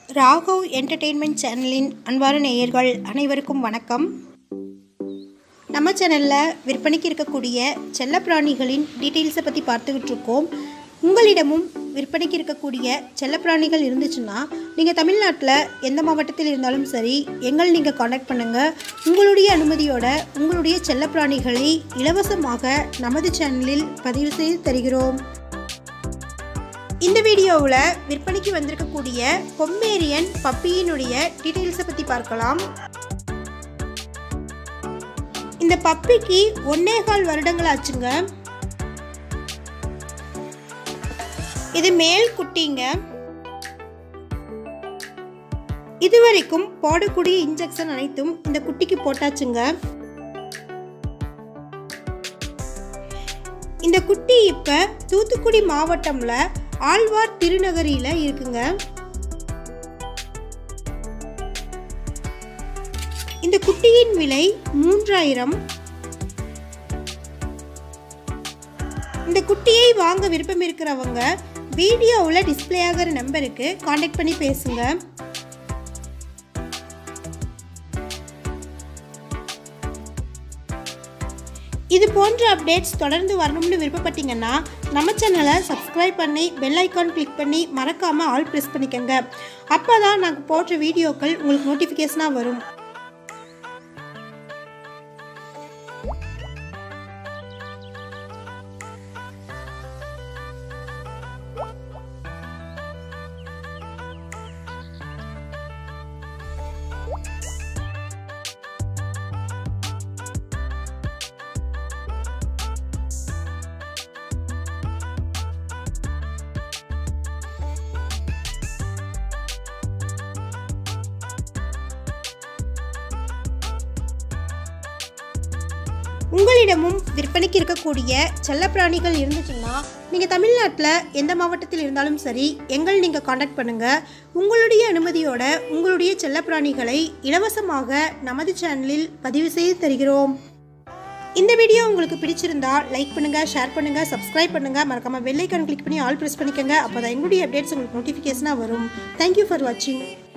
Raghav entertainment சேனலின் அன்பான நேயர்கள் அனைவருக்கும் வணக்கம் நம்ம சேனலில் விற்பனைக்கு இருக்கக்கூடிய செல்லப்பிராணிகளின் டீட்டெயில்ஸை பற்றி பார்த்துக்கிட்டு இருக்கோம் உங்களிடமும் விற்பனைக்கு இருக்கக்கூடிய செல்லப்பிராணிகள் இருந்துச்சுன்னா நீங்கள் தமிழ்நாட்டில் எந்த மாவட்டத்தில் இருந்தாலும் சரி எங்கள் நீங்கள் காண்டாக்ட் பண்ணுங்கள் உங்களுடைய அனுமதியோட உங்களுடைய செல்லப்பிராணிகளை இலவசமாக நமது சேனலில் பதிவு செய்து தருகிறோம் இந்த வீடியோவில் விற்பனைக்கு வந்திருக்கக்கூடிய பொம்மேரியன் பப்பியினுடைய டீட்டெயில்ஸை பற்றி பார்க்கலாம் இந்த பப்பிக்கு ஒன்னே கால் வருடங்கள் ஆச்சுங்க இது மேல் குட்டிங்க இதுவரைக்கும் போடக்கூடிய இன்ஜெக்ஷன் அனைத்தும் இந்த குட்டிக்கு போட்டாச்சுங்க இந்த குட்டி இப்போ தூத்துக்குடி மாவட்டம்ல ஆழ்வார் திருநகரியில் இருக்குங்க இந்த குட்டியின் விலை மூன்றாயிரம் இந்த குட்டியை வாங்க விருப்பம் இருக்கிறவங்க வீடியோவில் டிஸ்பிளே ஆகிற நம்பருக்கு காண்டாக்ட் பண்ணி பேசுங்க இது போன்ற அப்டேட்ஸ் தொடர்ந்து வரணும்னு விருப்பப்பட்டீங்கன்னா நம்ம சேனலை சப்ஸ்கிரைப் பண்ணி பெல் ஐக்கான் கிளிக் பண்ணி மறக்காமல் ஆல் ப்ரெஸ் பண்ணிக்கோங்க அப்போ தான் நாங்கள் போடுற வீடியோக்கள் உங்களுக்கு நோட்டிஃபிகேஷனாக வரும் உங்களிடமும் விற்பனைக்கு இருக்கக்கூடிய செல்லப்பிராணிகள் இருந்துச்சுன்னா நீங்கள் தமிழ்நாட்டில் எந்த மாவட்டத்தில் இருந்தாலும் சரி எங்கள் நீங்கள் காண்டாக்ட் பண்ணுங்கள் உங்களுடைய அனுமதியோட உங்களுடைய செல்லப்பிராணிகளை இலவசமாக நமது சேனலில் பதிவு செய்து தருகிறோம் இந்த வீடியோ உங்களுக்கு பிடிச்சிருந்தா லைக் பண்ணுங்கள் ஷேர் பண்ணுங்கள் சப்ஸ்கிரைப் பண்ணுங்கள் மறக்காமல் பெல் ஐக்கான் கிளிக் பண்ணி ஆல் ப்ரெஸ் பண்ணிக்கோங்க அப்போ தான் எங்களுடைய அப்டேட்ஸ் உங்களுக்கு நோட்டிஃபிகேஷனாக வரும் தேங்க்யூ ஃபார் வாட்சிங்